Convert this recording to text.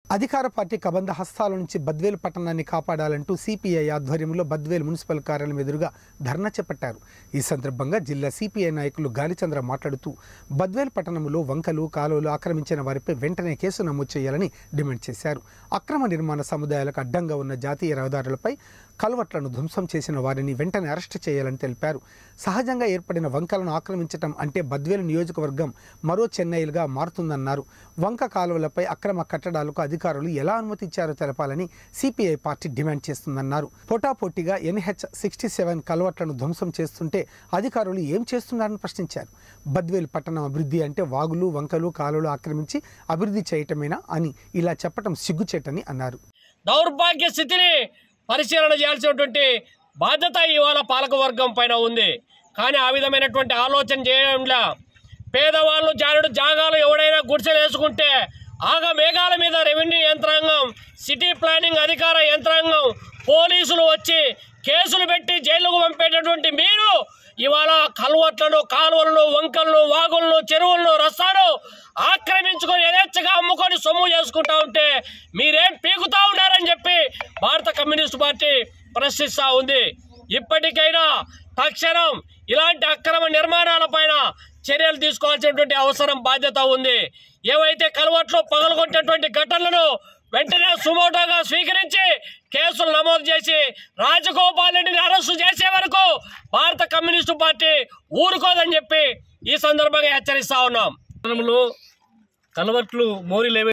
అధికార పార్టీ కబంధ హస్తాల నుంచి బద్వేలు పట్టణాన్ని కాపాడాలంటూ సిపిఐ ఆధ్వర్యంలో బద్వేలు మున్సిపల్ కార్యాలయం ఎదురుగా ధర్నా చేపట్టారు ఈ సందర్భంగా జిల్లా సిపిఐ నాయకులు గాలిచంద్ర మాట్లాడుతూ బద్వేలు పట్టణంలో వంకలు కాలువలు ఆక్రమించిన వారిపై వెంటనే కేసు నమోదు చేయాలని డిమాండ్ చేశారు అక్రమ నిర్మాణ సముదాయాలకు అడ్డంగా ఉన్న జాతీయ రహదారులపై కల్వట్లను ధ్వంసం చేసిన వారిని వెంటనే అరెస్టు చేయాలని తెలిపారు సహజంగా ఏర్పడిన వంకలను ఆక్రమించడం అంటే బద్వేలు నియోజకవర్గం మరో చెన్నైలుగా మారుతుందన్నారు వంక కాలువలపై అక్రమ కట్టడాలకు అధికారులు ఎలా అనుమతి ఇచ్చారో తెలపాలని సిపిఐ పార్టీ డిమాండ్ చేస్తుందన్నారు పోటాపోటీగా ఎన్హెచ్ సిక్స్టీ సెవెన్ కల్వట్లను ధ్వంసం చేస్తుంటే అధికారులు ఏం చేస్తున్నారని ప్రశ్నించారు బద్వేలు పట్టణం అభివృద్ధి అంటే వాగులు వంకలు కాలువలు ఆక్రమించి అభివృద్ధి చేయటమేనా అని ఇలా చెప్పటం సిగ్గుచేటని అన్నారు దౌర్భాగ్య స్థితిని పరిశీలన చేయాల్సినటువంటి బాధ్యత ఇవాళ పాలకవర్గం పైన ఉంది కానీ ఆ విధమైనటువంటి ఆలోచన చేయడంలా పేదవాళ్ళు జారుడు జాగాలు ఎవడైనా గుడిసెలు వేసుకుంటే ఆగ మేఘాల మీద రెవెన్యూ యంత్రాంగం సిటీ ప్లానింగ్ అధికార యంత్రాంగం పోలీసులు వచ్చి కేసులు పెట్టి జైలుకు పంపేటటువంటి మీరు ఇవాళ కల్వట్లను కాలువలను వంకలను వాగులను చెరువులను రస్తాను ఆక్రమించుకొని యథేచ్ఛగా అమ్ముకొని సొమ్ము చేసుకుంటా ఉంటే మీరేం పీకుతా ఉన్నారని చెప్పి భారత కమ్యూనిస్ట్ పార్టీ ప్రశ్నిస్తా ఉంది ఇప్పటికైనా తక్షణం ఇలాంటి అక్రమ నిర్మాణాలపైన చర్యలు తీసుకోవాల్సినటువంటి అవసరం బాధ్యత ఉంది ఏవైతే కలవట్లో పగలగొట్టినటువంటి ఘటనలను వెంటనే సుమోటోగా స్వీకరించి కేసులు నమోదు చేసి రాజగోపాల్ రెడ్డిని అరెస్టు చేసే వరకు భారత కమ్యూనిస్టు పార్టీ ఊరుకోదని చెప్పి ఈ సందర్భంగా హెచ్చరిస్తా ఉన్నాం పట్టణంలో కలవట్లు మోరీలు ఏవైతే